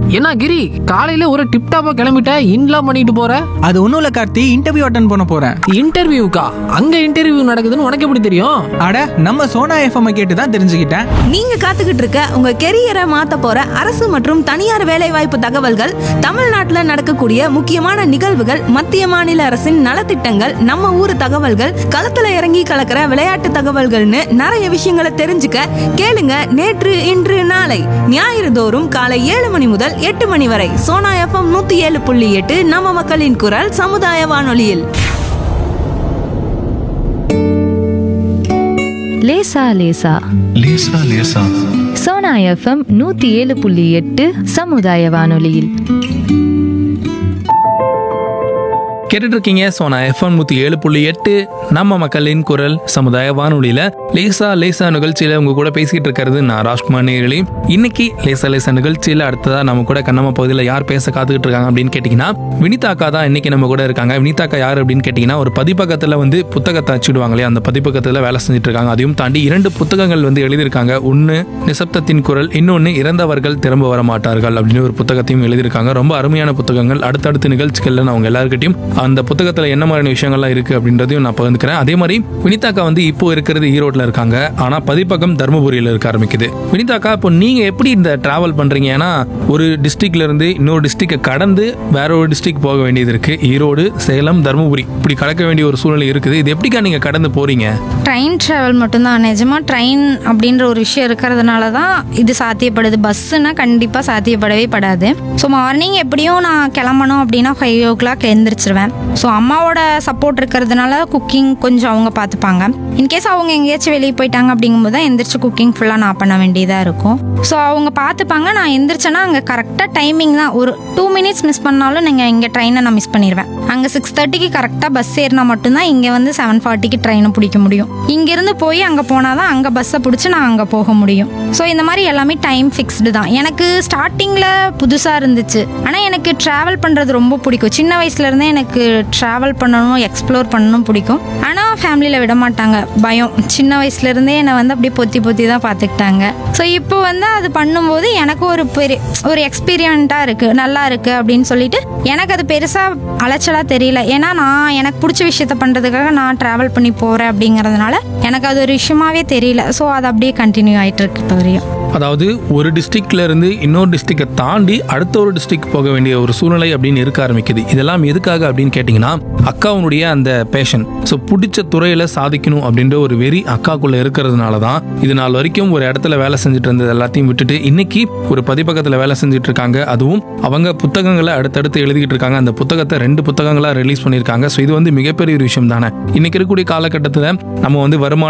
என்ன கிரி காலையில ஒரு டிப் டாப்பா கிளம்பிட்ட இன்லாம் பண்ணிட்டு போற அது ஒன்றும் இல்லை கார்த்தி இன்டர்வியூ அட்டன் பண்ண போகிறேன் இன்டர்வியூக்கா அங்க இன்டர்வியூ நடக்குதுன்னு உனக்கு எப்படி தெரியும் அட நம்ம சோனா எஃப்எம் கேட்டு தான் தெரிஞ்சுக்கிட்டேன் நீங்க காத்துக்கிட்டு இருக்க உங்க கெரியரை மாத்த போற அரசு மற்றும் தனியார் வேலைவாய்ப்பு தகவல்கள் தமிழ்நாட்டுல நடக்கக்கூடிய முக்கியமான நிகழ்வுகள் மத்திய மாநில அரசின் நலத்திட்டங்கள் நம்ம ஊர் தகவல்கள் களத்துல இறங்கி கலக்கிற விளையாட்டு தகவல்கள்னு நிறைய விஷயங்களை தெரிஞ்சுக்க கேளுங்க நேற்று இன்று நாளை ஞாயிறு தோறும் காலை ஏழு மணி முதல் எட்டு மணி வரை சோனா எஃப்எம் நூத்தி ஏழு புள்ளி எட்டு நம்ம மக்களின் குரல் சமுதாய வானொலியில் லேசா லேசா லேசா லேசா சோனா எஃப்எம் நூத்தி ஏழு புள்ளி எட்டு சமுதாய வானொலியில் கேட்டுட்டு இருக்கீங்க சோனா எஃப்எம் நூத்தி ஏழு புள்ளி எட்டு நம்ம மக்களின் குரல் சமுதாய வானொலியில லேசா லேசா நிகழ்ச்சியில உங்க கூட பேசிக்கிட்டு இருக்கிறது நான் ராஜ்குமார் நேரலி இன்னைக்கு லேசா லேசா நிகழ்ச்சியில அடுத்ததா நம்ம கூட கண்ணம்மா பகுதியில் யார் பேச காத்துக்கிட்டு இருக்காங்க அப்படின்னு கேட்டீங்கன்னா வினிதா அக்கா தான் இன்னைக்கு நம்ம கூட இருக்காங்க வினிதா அக்கா யார் அப்படின்னு கேட்டீங்கன்னா ஒரு பதிப்பகத்துல வந்து புத்தகத்தை அச்சிடுவாங்க இல்லையா அந்த பதிப்பகத்துல வேலை செஞ்சுட்டு இருக்காங்க அதையும் தாண்டி இரண்டு புத்தகங்கள் வந்து எழுதியிருக்காங்க ஒன்னு நிசப்தத்தின் குரல் இன்னொன்னு இறந்தவர்கள் திரும்ப வர மாட்டார்கள் அப்படின்னு ஒரு புத்தகத்தையும் எழுதியிருக்காங்க ரொம்ப அருமையான புத்தகங்கள் அடுத்தடுத்த நிகழ்ச்சிகள்ல நான் உங்க எல்லாருக்கிட்டையும் அந்த புத்தகத்துல என்ன மாதிரியான விஷயங்கள்லாம் இருக்கு அப்படின்றதையும் நான் பகிர்ந்துக்கிறேன் அதே மாதிரி வினிதாக்கா வந்து இப்போ இருக்கிறது ஈரோட்ல இருக்காங்க ஆனா பதிப்பகம் தருமபுரியில இருக்க ஆரம்பிக்குது வினிதாக்கா இப்போ நீங்க எப்படி இந்த டிராவல் பண்றீங்க ஏன்னா ஒரு டிஸ்ட்ரிக்ட்ல இருந்து இன்னொரு டிஸ்ட்ரிக்டை கடந்து வேற ஒரு டிஸ்ட்ரிக்ட் போக வேண்டியது இருக்கு ஈரோடு சேலம் தருமபுரி இப்படி கடக்க வேண்டிய ஒரு சூழ்நிலை இருக்குது இது எப்படிக்கா நீங்க கடந்து போறீங்க ட்ரெயின் ட்ராவல் மட்டும்தான் நிஜமாக ட்ரெயின் அப்படின்ற ஒரு விஷயம் இருக்கிறதுனால தான் இது சாத்தியப்படுது பஸ்ஸுனா கண்டிப்பாக சாத்தியப்படவே படாது ஸோ மார்னிங் எப்படியும் நான் கிளம்பணும் அப்படின்னா ஃபைவ் ஓ கிளாக் எழுந்திரிச்சிருவேன் ஸோ அம்மாவோட சப்போர்ட் இருக்கிறதுனால குக்கிங் கொஞ்சம் அவங்க பார்த்துப்பாங்க இன்கேஸ் அவங்க எங்கேயாச்சும் வெளியே போயிட்டாங்க அப்படிங்கும்போது தான் எந்திரிச்சு குக்கிங் ஃபுல்லாக நான் பண்ண வேண்டியதாக இருக்கும் ஸோ அவங்க பார்த்துப்பாங்க நான் எந்திரிச்சேன்னா அங்கே கரெக்டாக டைமிங் தான் ஒரு டூ மினிட்ஸ் மிஸ் பண்ணாலும் நீங்கள் இங்கே ட்ரெயினை நான் மிஸ் பண்ணிடுவேன் அங்கே சிக்ஸ் தேர்ட்டிக்கு கரெக்டாக பஸ் ஏறினா மட்டும்தான் இங்கே வந்து செவன் ஃபார்ட்டிக்கு ட்ரெயினை பிடிக்க முடியும் இங்கேருந்து போய் அங்கே போனால் தான் அங்கே பஸ்ஸை பிடிச்சி நான் அங்கே போக முடியும் ஸோ இந்த மாதிரி எல்லாமே டைம் ஃபிக்ஸ்டு தான் எனக்கு ஸ்டார்டிங்கில் புதுசாக இருந்துச்சு ஆனால் எனக்கு ட்ராவல் பண்ணுறது ரொம்ப பிடிக்கும் சின்ன வயசுலேருந்தே எனக்கு ட்ராவல் பண்ணணும் எக்ஸ்ப்ளோர் பண்ணணும் பிடிக்கும் ஆனால் ஃபேமிலியில் விட மாட்டாங்க பயம் சின்ன வயசுலேருந்தே என்னை வந்து அப்படியே பொத்தி பொத்தி தான் பார்த்துக்கிட்டாங்க ஸோ இப்போ வந்து அது பண்ணும்போது எனக்கு ஒரு பெரிய ஒரு எக்ஸ்பீரியண்ட்டாக இருக்குது நல்லா இருக்குது அப்படின்னு சொல்லிட்டு எனக்கு அது பெருசாக அலைச்சலாக தெரியல ஏன்னா நான் எனக்கு பிடிச்ச விஷயத்த பண்ணுறதுக்காக நான் ட்ராவல் பண்ணி போகிறேன் அப்படிங்கிறதுனால எனக்கு அது ஒரு விஷயமாவே தெரியல ஸோ அது அப்படியே கண்டினியூ ஆகிட்டு இருக்கு இப்போ வரையும் அதாவது ஒரு டிஸ்ட்ரிக்ட்ல இருந்து இன்னொரு டிஸ்ட்ரிக்டை தாண்டி அடுத்த ஒரு டிஸ்ட்ரிக்ட் போக வேண்டிய ஒரு சூழ்நிலை அப்படின்னு இருக்க ஆரம்பிக்குது இதெல்லாம் எதுக்காக அப்படின்னு கேட்டிங்கன்னா அக்காவுடைய அந்த பேஷன் ஸோ பிடிச்ச துறையில சாதிக்கணும் அப்படின்ற ஒரு வெறி அக்காக்குள்ள இருக்கிறதுனால தான் இது நாள் வரைக்கும் ஒரு இடத்துல வேலை செஞ்சுட்டு இருந்தது எல்லாத்தையும் விட்டுட்டு இன்னைக்கு ஒரு பதிப்பகத்தில் வேலை செஞ்சுட்டு இருக்காங்க அதுவும் அவங்க புத்தகங்களை அடுத்தடுத்து எழுதிக்கிட்டு இருக்காங்க அந்த புத்தகத்தை ரெண்டு புத்தகங்களா ரிலீஸ் பண்ணியிருக்காங்க ஸோ இது வந்து மிகப்பெரிய ஒரு விஷயம் தானே இன்னைக்கு இருக்கக்கூடிய காலகட்டத்தில் நம்ம வந்து வருமானம்